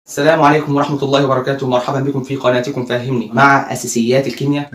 السلام عليكم ورحمة الله وبركاته مرحبا بكم في قناتكم فهمني مع أساسيات الكيمياء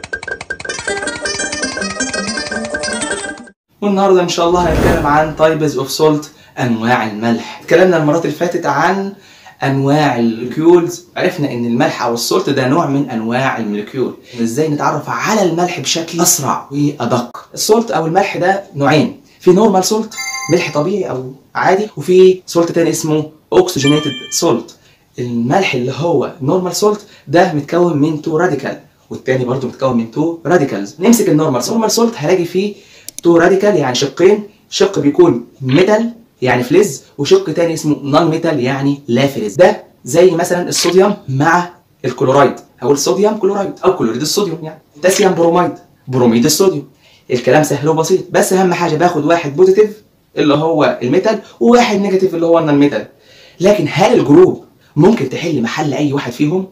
والنهاردة إن شاء الله هنتكلم عن types of salt أنواع الملح اتكلمنا المرات اللي فاتت عن أنواع المولكيولز عرفنا إن الملح أو السولت ده نوع من أنواع المولكيول إزاي نتعرف على الملح بشكل أسرع وأدق السولت أو الملح ده نوعين في نورمال سولت ملح طبيعي أو عادي وفي سولت تاني اسمه اوكسجينيتد سولت الملح اللي هو نورمال سولت ده متكون من تو راديكال والتاني برضو متكون من تو راديكالز نمسك النورمال سولت النورمال سولت هلاقي فيه تو راديكال يعني شقين شق بيكون ميتال يعني فلز وشق تاني اسمه نون ميتال يعني لا فلز ده زي مثلا الصوديوم مع الكلورايد او الصوديوم كلورايد او كلوريد الصوديوم يعني بوتاسيوم بروميد بروميد الصوديوم الكلام سهل وبسيط بس اهم حاجه باخد واحد بوزيتيف اللي هو الميتال وواحد نيجاتيف اللي هو النون ميتال لكن هل الجروب ممكن تحل محل اي واحد فيهم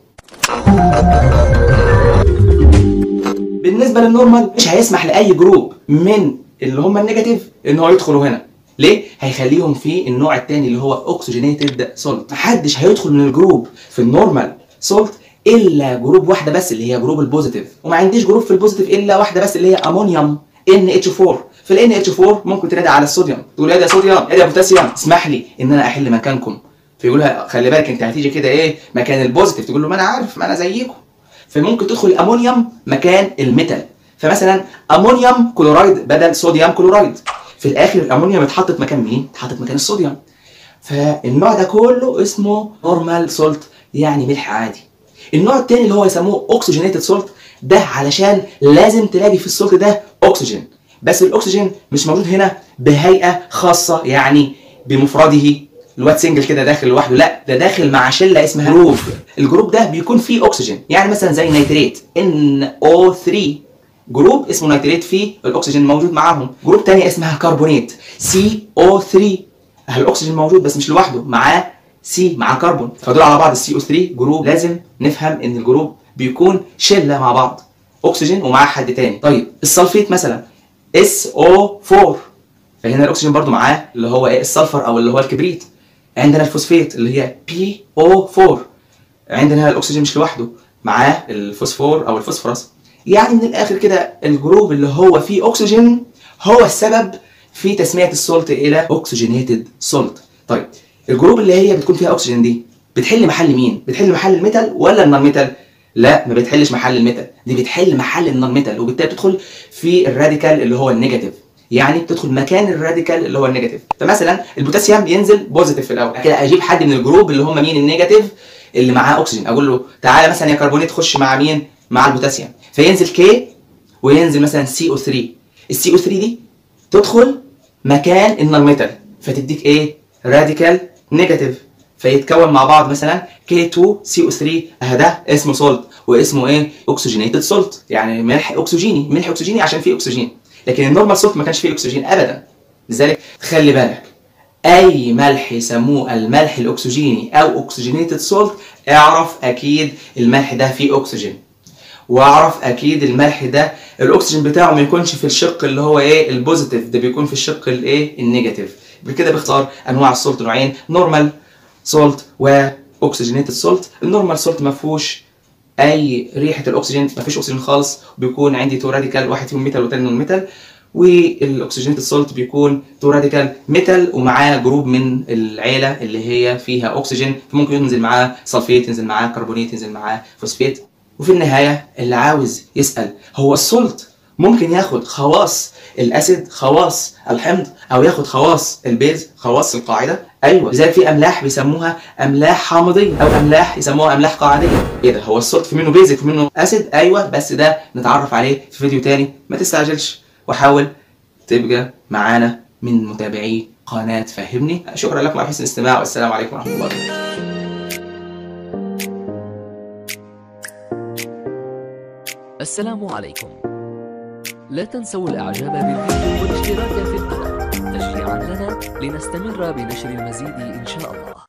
بالنسبه للنورمال مش هيسمح لاي جروب من اللي هم النيجاتيف ان هو يدخلوا هنا ليه هيخليهم في النوع الثاني اللي هو اوكسجينيتد سولت محدش هيدخل من الجروب في النورمال سولت الا جروب واحده بس اللي هي جروب البوزيتيف وما عنديش جروب في البوزيتيف الا واحده بس اللي هي امونيوم ان اتش 4 في ال اتش 4 ممكن تنادي على الصوديوم تقول يا ده صوديوم يا ده بوتاسيوم اسمح لي ان انا احل مكانكم فيقولها خلي بالك انت هتيجي كده ايه مكان البوزيتيف تقول له ما انا عارف ما انا زيكم فممكن تدخل الامونيوم مكان الميتال فمثلا امونيوم كلورايد بدل صوديوم كلورايد في الاخر الامونيوم اتحطت مكان مين اتحطت مكان الصوديوم فالنوع ده كله اسمه نورمال سولت يعني ملح عادي النوع الثاني اللي هو يسموه اوكسجينيتد سولت ده علشان لازم تلاقي في السولت ده اكسجين بس الاكسجين مش موجود هنا بهيئه خاصه يعني بمفرده الواد سنجل كده داخل لوحده لا ده داخل مع شله اسمها جروب الجروب ده بيكون فيه اكسجين يعني مثلا زي نيتريت NO3 جروب اسمه نيتريت فيه الاكسجين موجود معاهم جروب تاني اسمها كربونيت CO3 الاكسجين موجود بس مش لوحده معاه سي مع كربون فدول على بعض السي او 3 جروب لازم نفهم ان الجروب بيكون شله مع بعض اكسجين ومعاه حد تاني طيب السلفيت مثلا SO4 فهنا الاكسجين برضو معاه اللي هو ايه السلفر او اللي هو الكبريت عندنا الفوسفيت اللي هي PO4 عندنا الاكسجين مش لوحده معاه الفوسفور او الفوسفورس يعني من الاخر كده الجروب اللي هو فيه اكسجين هو السبب في تسميه السولت الى اوكسجينيتد سولت طيب الجروب اللي هي بتكون فيها اكسجين دي بتحل محل مين بتحل محل الميتال ولا النون ميتال لا ما بتحلش محل الميتال دي بتحل محل النون ميتال وبالتالي بتدخل في الراديكال اللي هو النيجاتيف يعني بتدخل مكان الراديكال اللي هو النيجاتيف فمثلا البوتاسيوم ينزل بوزيتيف في الاول كده اجيب حد من الجروب اللي هم مين النيجاتيف اللي معاه اكسجين اقول له تعالى مثلا يا كربونيت خش مع مين مع البوتاسيوم فينزل كي وينزل مثلا سي او 3 السي او 3 دي تدخل مكان النون ميتال فتديك ايه راديكال نيجاتيف فيتكون مع بعض مثلا K2CO3 اه ده اسمه سولت واسمه ايه اوكسجينيتد سولت يعني ملح اكسجيني ملح اكسجيني عشان فيه اكسجين لكن النورمال سولت ما كانش فيه اكسجين ابدا لذلك خلي بالك اي ملح يسموه الملح الاكسجيني او اوكسجينيتد سولت اعرف اكيد الملح ده فيه اكسجين واعرف اكيد الملح ده الاكسجين بتاعه ما يكونش في الشق اللي هو ايه البوزيتيف ده بيكون في الشق الايه النيجاتيف بكده باختصار انواع السولت نوعين نورمال سولت واوكسجينيتد سولت النورمال سولت ما فيهوش اي ريحه الاكسجين ما فيش اكسجين خالص بيكون عندي تو راديكال واحد فيهم ميتال والتاني نون ميتال والاكسجينيتد سولت بيكون تو راديكال ميتال ومعاه جروب من العيله اللي هي فيها اكسجين فممكن ينزل معاه سلفيت ينزل معاه كربونيت ينزل معاه فوسفيت وفي النهايه اللي عاوز يسال هو السولت ممكن ياخد خواص الاسيد خواص الحمض او ياخد خواص البيز خواص القاعده ايوه لذلك في املاح بيسموها املاح حامضيه او املاح يسموها املاح قاعديه ايه ده هو السولت في منه بيزك في منه اسيد ايوه بس ده نتعرف عليه في فيديو تاني ما تستعجلش وحاول تبقى معانا من متابعي قناه فهمني شكرا لكم على حسن الاستماع والسلام عليكم ورحمه الله وبركاته السلام عليكم لا تنسوا الاعجاب بالفيديو والاشتراك في القناة تشجيعا لنا لنستمر بنشر المزيد ان شاء الله